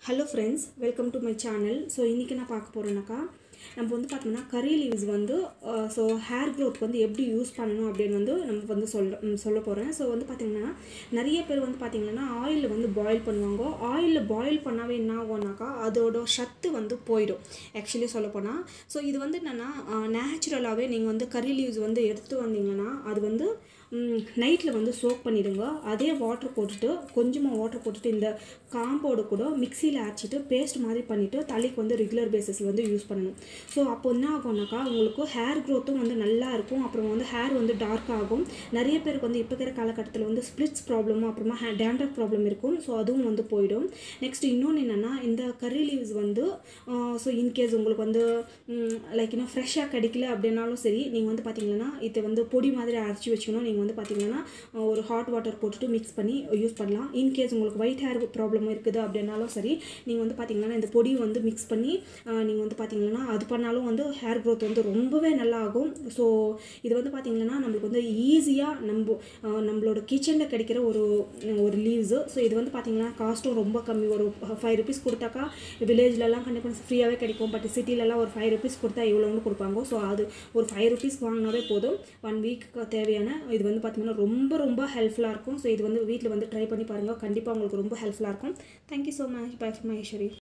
hello friends welcome to my channel so இன்றைக்கி நான் பார்க்க போகிறேன்னாக்கா நம்ம வந்து பார்த்தோம்னா கறி லீவ்ஸ் வந்து ஸோ ஹேர் க்ரோத் வந்து எப்படி யூஸ் பண்ணணும் அப்படின்னு வந்து நம்ம வந்து சொல்ல ம், சொல்ல போகிறேன் ஸோ வந்து பார்த்திங்கன்னா நிறைய பேர் வந்து பார்த்திங்கன்னா ஆயிலில் வந்து பாயில் பண்ணுவாங்க ஆயிலில் பாயில் பண்ணாவே என்ன ஆகும்னாக்கா அதோட சத்து வந்து போயிடும் ஆக்சுவலி சொல்லப்போனால் ஸோ இது வந்து என்னென்னா நேச்சுரலாகவே நீங்கள் வந்து கறி லீவ்ஸ் வந்து எடுத்து வந்தீங்கன்னா அது வந்து நைட்டில் வந்து சோக் பண்ணிடுங்க அதே வாட்டர் போட்டுட்டு கொஞ்சமாக வாட்டர் போட்டுட்டு இந்த காம்போடு கூட மிக்சியில் அரைச்சிட்டு பேஸ்ட் மாதிரி பண்ணிவிட்டு தலைக்கு வந்து ரெகுலர் பேசிஸில் வந்து யூஸ் பண்ணணும் ஸோ அப்போ என்ன ஆகும்னாக்கா உங்களுக்கு ஹேர் க்ரோத்தும் வந்து நல்லா இருக்கும் அப்புறம் வந்து ஹேர் வந்து டார்க் ஆகும் நிறைய பேருக்கு வந்து இப்போ இருக்கிற காலகட்டத்தில் வந்து ஸ்ப்ளிட்ஸ் ப்ராப்ளமும் அப்புறமா ஹே டேண்ட்ரஃப் ப்ராப்ளம் இருக்கும் ஸோ அதுவும் வந்து போயிடும் நெக்ஸ்ட் இன்னொன்று என்னென்னா இந்த கறி லீவ்ஸ் வந்து ஸோ இன்கேஸ் உங்களுக்கு வந்து லைக் இன்னும் ஃப்ரெஷ்ஷாக கிடைக்கல அப்படின்னாலும் சரி நீங்கள் வந்து பார்த்தீங்கன்னா இதை வந்து பொடி மாதிரி அரைச்சி வச்சுக்கணும் நீங்கள் வந்து பார்த்தீங்கன்னா அஹ், ஒரு ஹாட் வாட்டர் போட்டுட்டு மிக்ஸ் பண்ணி யூஸ் பண்ணலாம் இன்கேஸ் உங்களுக்கு ஒயிட் ஹேர் ப்ராப்ளம் இருக்குது அப்படின்னாலும் சரி நீங்கள் வந்து பார்த்தீங்கன்னா இந்த பொடி வந்து மிக்ஸ் பண்ணி நீங்கள் வந்து பார்த்தீங்கன்னா அது பண்ணாலும் வந்து ஹேர் க்ரோத் வந்து ரொம்பவே நல்லா ஆகும் ஸோ இது வந்து பார்த்தீங்கன்னா நம்மளுக்கு வந்து ஈஸியாக நம்ம அஹ், நம்மளோட கிச்சனில் கிடைக்கிற ஒரு ஒரு லீவ்ஸு ஸோ இது வந்து பார்த்தீங்கன்னா காஸ்ட்டும் ரொம்ப கம்மி ஒரு ஃபைவ் ருபீஸ் கொடுத்தாக்கா வில்லேஜ்லலாம் கண்டிப்பாக ஃப்ரீயாகவே கிடைக்கும் பட் சிட்டிலலாம் ஒரு ஃபைவ் ருபீஸ் கொடுத்தா இவ்வளோன்னு கொடுப்பாங்க ஸோ அது ஒரு ஃபைவ் ருபீஸ் வாங்கினாவே போதும் ஒன் வீக்கு தேவையான இது வந்து பார்த்தீங்கன்னா ரொம்ப ரொம்ப ஹெல்ப்ஃபுல்லாக இருக்கும் ஸோ இது வந்து வீட்டில் வந்து ட்ரை பண்ணி பாருங்கள் கண்டிப்பாக உங்களுக்கு ரொம்ப ஹெல்ப்ஃபுல்லாக இருக்கும் thank you so much bye Maheswari